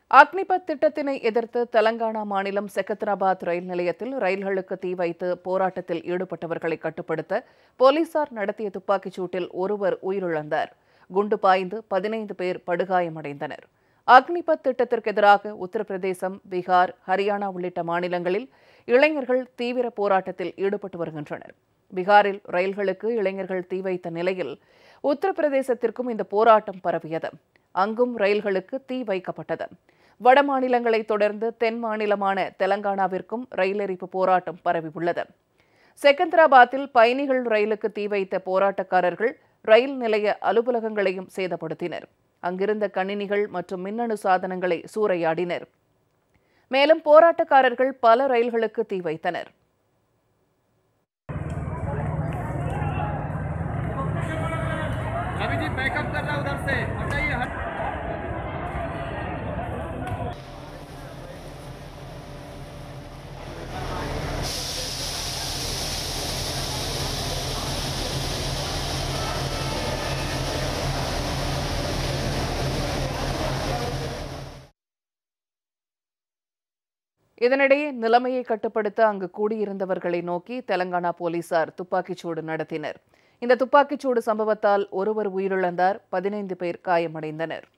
அக்னிபத் திட்டத்தினை எதிர்த்து தெலங்கானா மாநிலம் செகந்திராபாத் ரயில் நிலையத்தில் ரயில்களுக்கு தீ வைத்து போராட்டத்தில் ஈடுபட்டவர்களை கட்டுப்படுத்த போலீசார் நடத்திய துப்பாக்கிச் சூட்டில் ஒருவர் உயிரிழந்தார் குண்டு பாய்ந்து பதினைந்து பேர் படுகாயமடைந்தனர் அக்னிபத் திட்டத்திற்கு எதிராக உத்தரப்பிரதேசம் பீகார் ஹரியானா உள்ளிட்ட மாநிலங்களில் இளைஞர்கள் தீவிர போராட்டத்தில் ஈடுபட்டு வருகின்றனர் பீகாரில் ரயில்களுக்கு இளைஞர்கள் தீ வைத்த நிலையில் உத்தரப்பிரதேசத்திற்கும் இந்த போராட்டம் பரவியது அங்கும் ரயில்களுக்கு தீ வைக்கப்பட்டது வட மாநிலங்களை தொடர்ந்து தென் மாநிலமான தெலங்கானாவிற்கும் ரயில் எரிப்பு போராட்டம் பரவியுள்ளது செகந்திராபாத்தில் பயணிகள் ரயிலுக்கு தீ வைத்த போராட்டக்காரர்கள் ரயில் நிலைய அலுவலகங்களையும் சேதப்படுத்தினர் அங்கிருந்த கணினிகள் மற்றும் மின்னணு சாதனங்களை சூறையாடினர் மேலும் போராட்டக்காரர்கள் பல ரயில்களுக்கு தீ வைத்தனர் अभी जी बैकअप कर रहा है उधर से हटाइए हट இதனிடையே நிலைமையை கட்டுப்படுத்த அங்கு கூடியிருந்தவர்களை நோக்கி தெலங்கானா போலீசார் துப்பாக்கிச்சூடு நடத்தினர் இந்த துப்பாக்கிச்சூடு சம்பவத்தால் ஒருவர் உயிரிழந்தார் பதினைந்து பேர் காயமடைந்தனர்